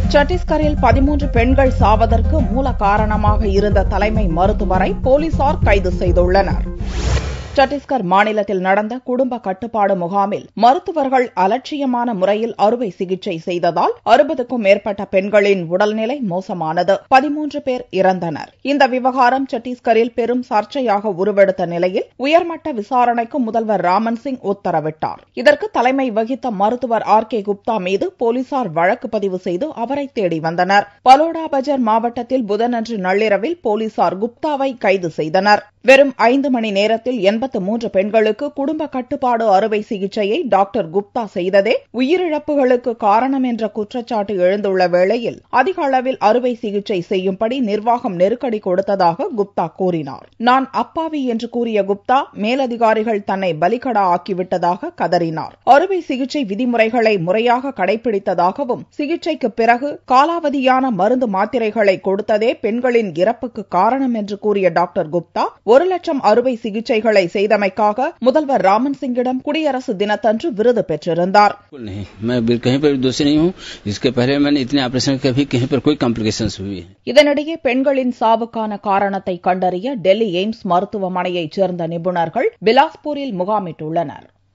சத்தீஸ்கரில் பதிமூன்று பெண்கள் சாவதற்கு மூல காரணமாக இருந்த தலைமை மருத்துவரை போலீசார் கைது செய்துள்ளனர் சத்தீஸ்கர் மாநிலத்தில் நடந்த குடும்ப கட்டுப்பாடு முகாமில் மருத்துவர்கள் அலட்சியமான முறையில் அறுவை சிகிச்சை செய்ததால் அறுபதுக்கும் மேற்பட்ட பெண்களின் உடல்நிலை மோசமானது பதிமூன்று பேர் இறந்தனர் இந்த விவகாரம் சத்தீஸ்கரில் பெரும் சர்ச்சையாக உருவெடுத்த நிலையில் உயர்மட்ட விசாரணைக்கு முதல்வர் ராமன் சிங் உத்தரவிட்டார் இதற்கு தலைமை வகித்த மருத்துவர் ஆர் கே குப்தா மீது போலீசார் வழக்கு பதிவு செய்து அவரை தேடி வந்தனர் பலோடா பஜார் மாவட்டத்தில் புதனன்று நள்ளிரவில் போலீசார் குப்தாவை கைது செய்தனர் வெறும் ஐந்து மணி நேரத்தில் எண்பத்து மூன்று பெண்களுக்கு குடும்ப கட்டுப்பாடு அறுவை சிகிச்சையை டாக்டர் குப்தா செய்ததே உயிரிழப்புகளுக்கு காரணம் என்ற குற்றச்சாட்டு எழுந்துள்ள வேளையில் அதிக அளவில் அறுவை சிகிச்சை செய்யும்படி நிர்வாகம் நெருக்கடி கொடுத்ததாக குப்தா கூறினார் நான் அப்பாவி என்று கூறிய குப்தா மேலதிகாரிகள் தன்னை பலிகடா ஆக்கிவிட்டதாக கதறினார் அறுவை சிகிச்சை விதிமுறைகளை முறையாக கடைபிடித்ததாகவும் சிகிச்சைக்கு பிறகு காலாவதியான மருந்து மாத்திரைகளை கொடுத்ததே பெண்களின் இறப்புக்கு காரணம் என்று கூறிய டாக்டர் குப்தா ஒரு லட்சம் அறுவை சிகிச்சைகளை செய்தமைக்காக முதல்வர் ராமன் சிங்கிடம் குடியரசு தினத்தன்று விருது பெற்றிருந்தார் बिल्कुल नहीं मैं बिल- कहीं पर भी दोषी नहीं हूँ इसके पहले मैंने इतने ऑपरेशन कभी कहीं पर कोई कॉम्प्लिकेशंस हुई है இதனிடையே பெண்களின் சாவுக்கான காரணத்தை கண்டறிய டெல்லி எய்ம்ஸ் மருத்துவமனையைச் சேர்ந்த நிபுணர்கள் பிலாஸ்பூரில் முகாமிட்டுள்ளனர்